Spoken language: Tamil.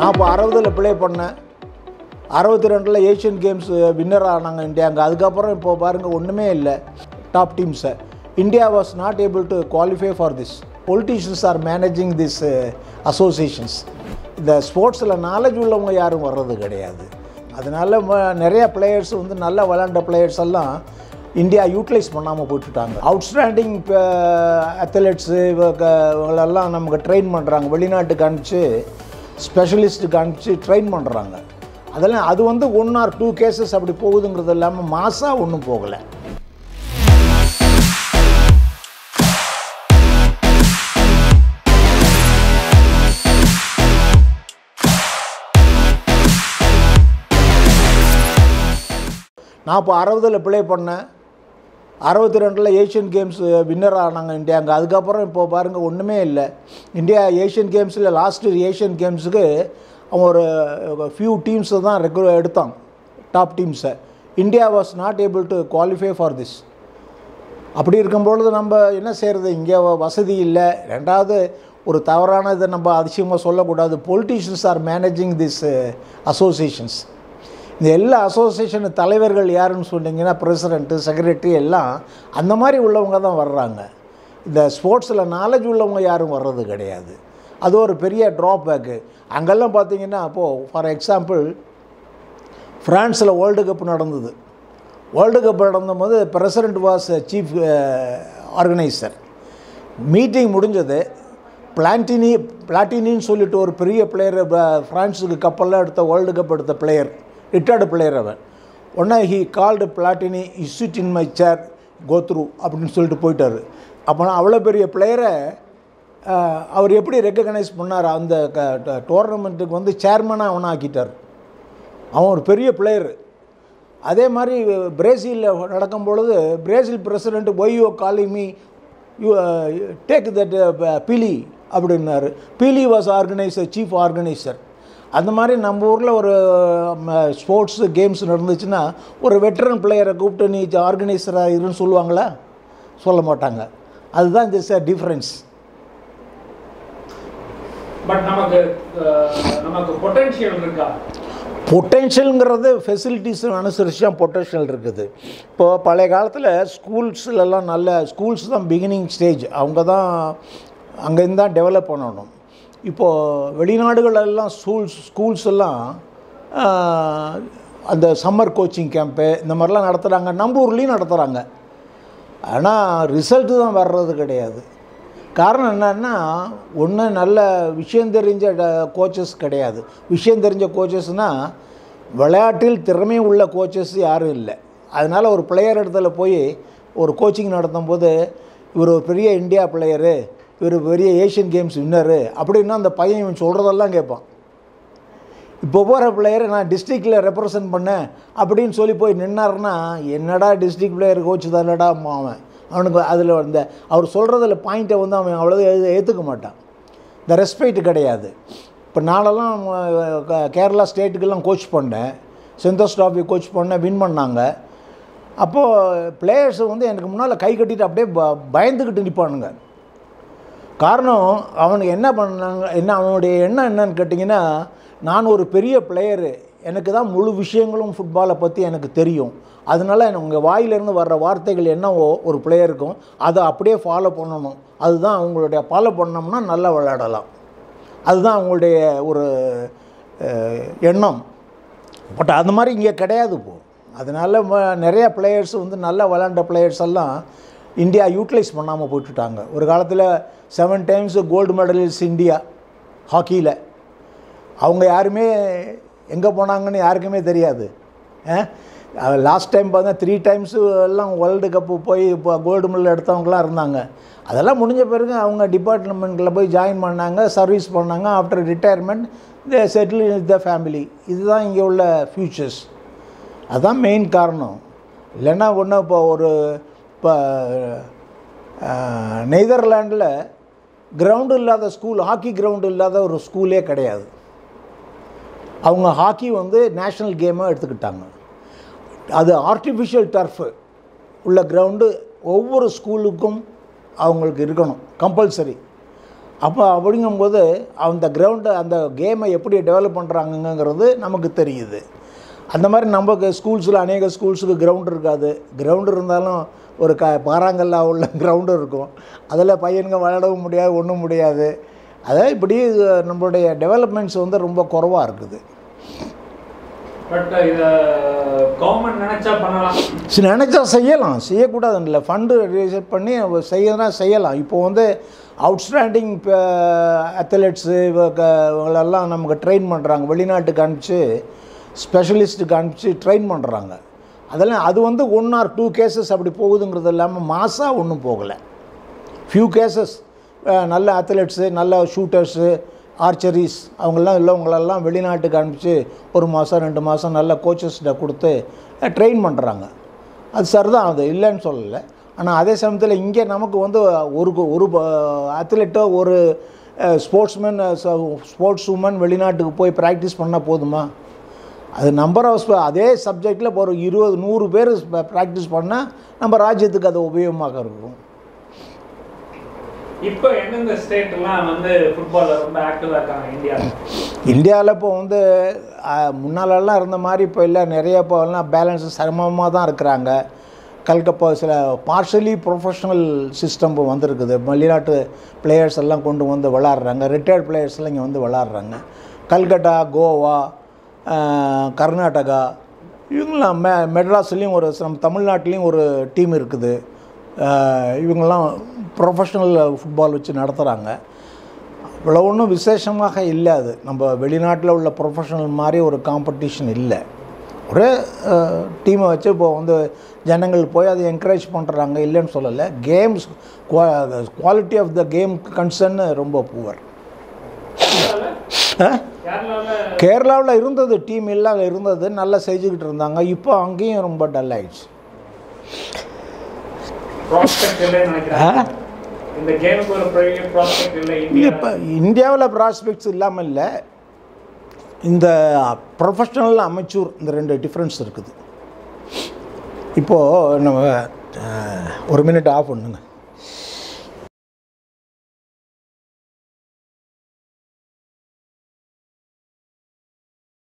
நான் இப்போ அறுபதில் ப்ளே பண்ணேன் அறுபத்தி ரெண்டில் ஏஷியன் கேம்ஸ் வின்னர் ஆனாங்க இந்தியாங்க அதுக்கப்புறம் இப்போ பாருங்கள் ஒன்றுமே இல்லை டாப் டீம்ஸை India was not able to qualify for this politicians are managing this associations இந்த ஸ்போர்ட்ஸில் நாலேஜ் உள்ளவங்க யாரும் வர்றது கிடையாது அதனால ம- நிறைய பிளேயர்ஸ் வந்து நல்லா விளாண்ட பிளேயர்ஸ் எல்லாம் இந்தியா யூட்டிலைஸ் பண்ணாமல் போட்டுட்டாங்க அவுட்ஸ்டாண்டிங் அத்லெட்ஸு இவங்களெல்லாம் நமக்கு ட்ரெயின் பண்ணுறாங்க வெளிநாட்டுக்கு அனுப்பிச்சு ஸ்பெஷலிஸ்ட்டுக்கு அனுப்பிச்சு ட்ரெயின் பண்ணுறாங்க அதெல்லாம் அது வந்து ஒன் ஆர் டூ கேசஸ் அப்படி போகுதுங்கிறது இல்லாமல் மாசாக ஒன்றும் போகலை நான் இப்போ அறுபதில் ப்ளே பண்ணேன் அறுபத்தி ரெண்டில் ஏஷியன் கேம்ஸ் வின்னர் ஆனாங்க இந்தியாங்க அதுக்கப்புறம் இப்போ பாருங்கள் ஒன்றுமே இல்லை இந்தியா ஏஷியன் கேம்ஸில் லாஸ்ட் ஏஷியன் கேம்ஸுக்கு அவன் ஒரு ஃபியூ டீம்ஸை தான் ரெகு எடுத்தான் டாப் டீம்ஸை India was not able to qualify for this அப்படி இருக்கும்பொழுது நம்ம என்ன செய்கிறது இங்கே வசதி இல்லை ரெண்டாவது ஒரு தவறான இதை நம்ம அதிசயமாக சொல்லக்கூடாது politicians are managing this associations இந்த எல்லா அசோசியேஷன் தலைவர்கள் யாருன்னு சொன்னீங்கன்னா பிரசிடெண்ட்டு செக்ரட்டரி எல்லாம் அந்த மாதிரி உள்ளவங்க தான் வர்றாங்க இந்த ஸ்போர்ட்ஸில் நாலேஜ் உள்ளவங்க யாரும் வர்றது கிடையாது அது ஒரு பெரிய ட்ராபேக்கு அங்கெல்லாம் பார்த்தீங்கன்னா அப்போது ஃபார் எக்ஸாம்பிள் ஃப்ரான்ஸில் வேர்ல்டு கப் நடந்தது வேர்ல்டு கப் நடந்தபோது president was chief organiser meeting முடிஞ்சது பிளாட்டினி பிளாட்டினின்னு சொல்லிட்டு ஒரு பெரிய பிளேயர் ஃப்ரான்ஸுக்கு கப்பெல்லாம் எடுத்த வேர்ல்டு கப் எடுத்த பிளேயர் ரிட்டையர்டு பிளேயர் அவன் உடனே he called Platini issued in my chair go through அப்படின்னு சொல்லிட்டு போயிட்டார் அப்போ அவ்வளோ பெரிய பிளேயரை அவர் எப்படி ரெக்கக்னைஸ் பண்ணார் அந்த டோர்னமெண்ட்டுக்கு வந்து சேர்மனாக அவனை ஆக்கிட்டார் அவன் ஒரு பெரிய பிளேயர் அதே மாதிரி பிரேசிலில் நடக்கும் பொழுது பிரேசில் பிரசிடெண்ட் ஒய்யோ call me you take that Pele அப்படின்னாரு Pele was organiser chief organiser அந்த மாதிரி நம்ம ஊரில் ஒரு ஸ்போர்ட்ஸ் கேம்ஸ் நடந்துச்சுன்னா ஒரு வெட்டரன் பிளேயரை கூப்பிட்டு நீ ஆர்கனைசராக இருன்னு சொல்லுவாங்களா சொல்ல மாட்டாங்க அதுதான் திஸ் டிஃப்ரென்ஸ் பட் நமக்கு அஹ், நமக்கு பொட்டன்ஷியல் இருக்கா பொட்டென்ஷியலுங்கிறது ஃபெசிலிட்டிஸ் அனுசரித்து தான் பொட்டென்ஷியல் இருக்குது இப்போது பழைய காலத்தில் ஸ்கூல்ஸ்லலாம் நல்ல ஸ்கூல்ஸ் தான் பிகினிங் ஸ்டேஜ் அவங்க தான் அங்கேருந்து தான் டெவலப் பண்ணணும் இப்போது வெளிநாடுகளெல்லாம் ஸ்கூல்ஸ் ஸ்கூல்ஸ் எல்லாம் ஆஹ், அந்த சம்மர் கோச்சிங் கேம்ப்பு இந்த மாதிரிலாம் நடத்துகிறாங்க நம்ம ஊர்லேயும் நடத்துகிறாங்க ஆனால் ரிசல்ட்டு தான் வர்றது கிடையாது காரணம் என்னன்னா ஒன்று நல்ல விஷயம் தெரிஞ்ச கோச்சஸ் கிடையாது விஷயம் தெரிஞ்ச கோச்சஸ்னால் விளையாட்டில் திறமை உள்ள கோச்சஸ் யாரும் இல்லை அதனால் ஒரு பிளேயர் இடத்துல போய் ஒரு கோச்சிங் நடத்தும் போது இவர் ஒரு பெரிய இந்தியா பிளேயரு இவர் பெரிய ஏஷியன் கேம்ஸ் வின்னரு அப்படின்னா அந்த பையன் இவன் சொல்கிறதெல்லாம் கேட்பான் இப்போ போகிற பிளேயரை நான் டிஸ்ட்ரிக்டில் ரெப்ரசன்ட் பண்ணேன் அப்படின்னு சொல்லி போய் நின்னாருன்னா என்னடா டிஸ்ட்ரிக்ட் பிளேயர் கோச் தானடா அவன் அவனுக்கு அதில் இந்த அவர் சொல்கிறதுல பாயிண்ட்டை வந்து அவன் அவ்வளோ ஏற்றுக்க மாட்டான் இந்த ரெஸ்பெக்ட் கிடையாது இப்போ நாளெல்லாம் அஹ், க- கேரளா ஸ்டேட்டுக்கெல்லாம் கோச் பண்ணேன் செந்தோஸ் ட்ராஃபி கோச் பண்ணேன் வின் பண்ணாங்க அப்போது பிளேயர்ஸ் வந்து எனக்கு முன்னால் கை கட்டிட்டு அப்படியே ப பயந்துக்கிட்டு நிற்பானுங்க காரணம் அவனுக்கு என்ன பண்ணாங்க என்ன அவனுடைய எண்ணம் என்னன்னு கேட்டிங்கன்னா நான் ஒரு பெரிய பிளேயரு எனக்கு தான் முழு விஷயங்களும் ஃபுட்பாலை பற்றி எனக்கு தெரியும் அதனால உங்கள் வாயிலிருந்து வர்ற வார்த்தைகள் என்னவோ ஒரு பிளேயருக்கும் அதை அப்படியே ஃபாலோ பண்ணணும் அதுதான் அவங்களுடைய ஃபாலோ பண்ணோம்னா நல்லா விளையாடலாம் அதுதான் அவங்களுடைய ஒரு அஹ், எண்ணம் பட் அது மாதிரி இங்கே கிடையாது இப்போ அதனால் ம- நிறைய பிளேயர்ஸ் வந்து நல்லா விளாண்ட பிளேயர்ஸ் எல்லாம் இந்தியா யூட்டிலைஸ் பண்ணாமல் போட்டுட்டாங்க ஒரு காலத்தில் seven times gold medallist India ஹாக்கியில் அவங்க யாருமே எங்கே போனாங்கன்னு யாருக்குமே தெரியாது லாஸ்ட் டைம் பார்த்தா த்ரீ டைம்ஸு எல்லாம் வேர்ல்டு கப்பு போய் இப்போ கோல்டு மெடல் எடுத்தவங்களாம் இருந்தாங்க அதெல்லாம் முடிஞ்ச பிறகு அவங்க டிபார்ட்மெண்ட்டில் போய் ஜாயின் பண்ணாங்க சர்வீஸ் பண்ணாங்க after retirement they settle in the family இதுதான் இங்கே உள்ள ஃபியூச்சர்ஸ் அதுதான் மெயின் காரணம் இல்லைன்னா ஒன்று இப்போ ஒரு இப்போ நெதர்லாண்டில் கிரவுண்டு இல்லாத ஸ்கூல் ஹாக்கி கிரவுண்டு இல்லாத ஒரு ஸ்கூலே கிடையாது அவங்க ஹாக்கி வந்து நேஷ்னல் கேமாக எடுத்துக்கிட்டாங்க அது ஆர்டிஃபிஷியல் டர்ஃபு உள்ள கிரவுண்டு ஒவ்வொரு ஸ்கூலுக்கும் அவங்களுக்கு இருக்கணும் கம்பல்சரி அப்போ அப்படிங்கும்போது அந்த கிரவுண்டை அந்த கேமை எப்படி டெவலப் பண்ணுறாங்கங்கிறது நமக்கு தெரியுது அந்த மாதிரி நமக்கு ஸ்கூல்ஸில் அநேக ஸ்கூல்ஸுக்கு கிரவுண்ட் இருக்காது கிரவுண்டு இருந்தாலும் ஒரு க பாறாங்கல்லா உள்ள கிரவுண்டு இருக்கும் அதில் பையனுங்க விளையாடவும் முடியாது ஒன்றும் முடியாது அதாவது இப்படி நம்மளுடைய டெவலப்மெண்ட்ஸ் வந்து ரொம்ப குறவாக இருக்குது பட் இத கவர்மெண்ட் நினைச்சா பண்ணலாம் சரி நினச்சா செய்யலாம் செய்யக்கூடாதுன்னு இல்லை ஃபண்டு ரிசர்வ் பண்ணி செய்யறதா செய்யலாம் இப்போ வந்து அவுட்ஸ்டாண்டிங் அத்லெட்ஸு இவங்களெல்லாம் நமக்கு ட்ரெயின் பண்ணுறாங்க வெளிநாட்டுக்கு அனுப்பிச்சு ஸ்பெஷலிஸ்ட்டுக்கு அனுப்பிச்சு ட்ரெயின் பண்ணுறாங்க அதெல்லாம் அது வந்து ஒன் ஆர் டூ கேசஸ் அப்படி போகுதுங்கிறது இல்லாமல் மாசாக ஒன்றும் போகலை ஃபியூ கேசஸ் நல்ல அத்லெட்ஸு நல்ல ஷூட்டர்ஸு ஆர்ச்சரிஸ் அவங்கெல்லாம் இல்லவங்களெல்லாம் வெளிநாட்டுக்கு அனுப்பிச்சு ஒரு மாதம் ரெண்டு மாதம் நல்ல கோச்சஸ்கிட்ட கொடுத்து ட்ரெயின் பண்ணுறாங்க அது சரிதான் அது இல்லைன்னு சொல்லலை ஆனால் அதே சமயத்தில் இங்கே நமக்கு வந்து ஒரு கு- ஒரு அத்லெட்டோ ஒரு ஸ்போர்ட்ஸ்மேன் ஸ்போர்ட்ஸ் உமன் வெளிநாட்டுக்கு போய் ப்ராக்டிஸ் பண்ணால் போதுமா அது நம்பர் ஆஃப் அதே சப்ஜெக்டில் இப்போ ஒரு இருபது நூறு பேர் ப்ராக்டிஸ் பண்ணால் நம்ம ராஜ்யத்துக்கு அது உபயோகமாக இருக்கும் இப்போ எந்தெந்த ஸ்டேட் எல்லாம் வந்து ஃபுட்பால்ல ரொம்ப ஆக்டிவா இருக்காங்க இந்தியா இந்தியாவில் இப்போ வந்து அஹ், முன்னாலெல்லாம் இருந்த மாதிரி இப்போ இல்லை நிறைய இப்போ எல்லாம் பேலன்ஸ் சிரமமாக தான் இருக்கிறாங்க கல்கப்போ சில பார்ஷலி ப்ரொஃபஷனல் சிஸ்டம் இப்போ வந்திருக்குது வெளிநாட்டு பிளேயர்ஸ் எல்லாம் கொண்டு வந்து விளாட்றாங்க ரிட்டையர்ட் பிளேயர்ஸ்லாம் இங்கே வந்து விளாட்றாங்க கல்கட்டா கோவா அஹ், கர்நாடகா இவங்களாம் மெ மெட்ராஸ்லேயும் ஒரு நம்ம தமிழ்நாட்டிலையும் ஒரு டீம் இருக்குது அஹ், இவங்கெல்லாம் ப்ரொஃபஷனல் ஃபுட்பால் வச்சு நடத்துகிறாங்க இவ்வளோ ஒன்றும் விசேஷமாக இல்லை அது நம்ம வெளிநாட்டில் உள்ள ப்ரொஃபஷனல் மாதிரி ஒரு காம்படிஷன் இல்லை ஒரே டீமை வச்சு இப்போ வந்து ஜனங்கள் போய் அதை என்கரேஜ் பண்ணுறாங்க இல்லைன்னு சொல்லலை games quality of the game concern ரொம்ப புவர் கேரளால கேரளாவில் இருந்தது டீம் எல்லாம் இருந்தது நல்லா செஞ்சுக்கிட்டு இருந்தாங்க இப்போ அங்கேயும் ரொம்ப டல் ஆயிடுச்சு ப்ராஸ்பெக்ட் இல்லைன்னு நினைக்கிறேன் இந்த கேமுக்கு ஒரு பெரிய ப்ராஸ்பெக்ட் இல்லை இந்தியா இப்போ இந்தியாவில் ப்ராஸ்பெக்ட்ஸ் இல்லாமல் இல்லை இந்த ப்ரொஃபஷ்னல் அமைச்சூர் இந்த ரெண்டு டிஃப்ரென்ஸ் இருக்குது இப்போது நம்ம அஹ், ஒரு மினிட் ஆஃப் பண்ணுங்க